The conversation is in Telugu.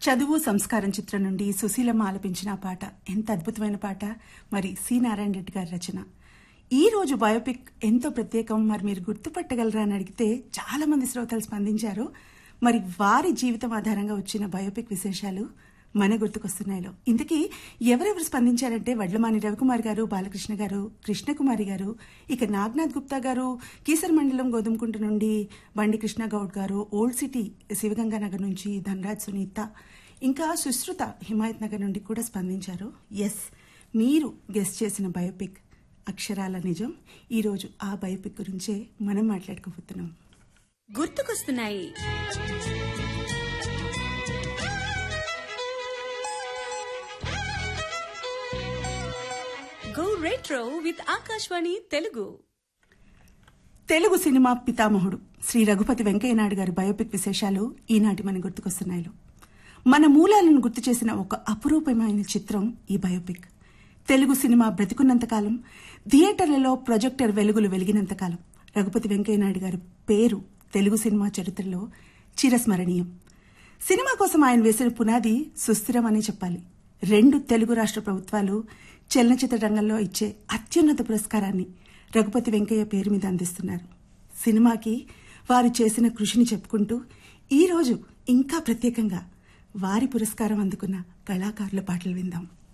చదువు సంస్కారం చిత్రం నుండి సుశీలమ్మ ఆలపించిన ఆ పాట ఎంత అద్భుతమైన పాట మరి సి నారాయణ రెడ్డి గారి రచన ఈ రోజు బయోపిక్ ఎంతో ప్రత్యేకం మరి మీరు గుర్తుపట్టగలరా అని అడిగితే చాలా మంది శ్రోతలు స్పందించారు మరి వారి జీవితం ఆధారంగా వచ్చిన బయోపిక్ విశేషాలు మన గుర్తుకొస్తున్నాయిలో ఇంతకీ ఎవరెవరు స్పందించారంటే వడ్లమాని రవికుమార్ గారు బాలకృష్ణ గారు కృష్ణకుమారి గారు ఇక నాగ్నాథ్ గుప్తా గారు కీసర్ మండలం గోధుమకుంట నుండి బండి కృష్ణ గౌడ్ గారు ఓల్డ్ సిటీ శివగంగా నగర్ నుంచి ధనరాజ్ సునీత ఇంకా సుశ్రుత హిమాయత్ నగర్ నుండి కూడా స్పందించారు ఎస్ మీరు గెస్ట్ చేసిన బయోపిక్ అక్షరాల నిజం ఈరోజు ఆ బయోపిక్ గురించే మనం మాట్లాడుకోబోతున్నాం గుర్తుకొస్తున్నాయి go retro with Akashvani Telugu Telugu cinema పితామహుడు శ్రీ రఘుపతి వెంకయ్య నాయుడు గారి బయోపిక్ విశేషాలు ఈనాటి మన గుర్తుకొస్తున్నాయిలో మన మూలాలను గుర్తు చేసిన ఒక అపురూపమైన చిత్రం ఈ బయోపిక్ తెలుగు సినిమా బ్రతికున్నంతకాలం థియేటర్లలో ప్రొజెక్టర్ వెలుగులు వెలిగినంతకాలం రఘుపతి వెంకయ్య నాయుడు గారి పేరు తెలుగు సినిమా చరిత్రలో చిరస్మరణీయం సినిమా కోసం ఆయన వేసిన పునాది సుస్థిరం అని చెప్పాలి రెండు తెలుగు రాష్ట్ర ప్రభుత్వాలు చలనచిత్ర రంగంలో ఇచ్చే అత్యున్నత పురస్కారాన్ని రఘుపతి వెంకయ్య పేరు మీద అందిస్తున్నారు సినిమాకి వారు చేసిన కృషిని చెప్పుకుంటూ ఈ రోజు ఇంకా ప్రత్యేకంగా వారి పురస్కారం అందుకున్న కళాకారుల పాటలు విందాం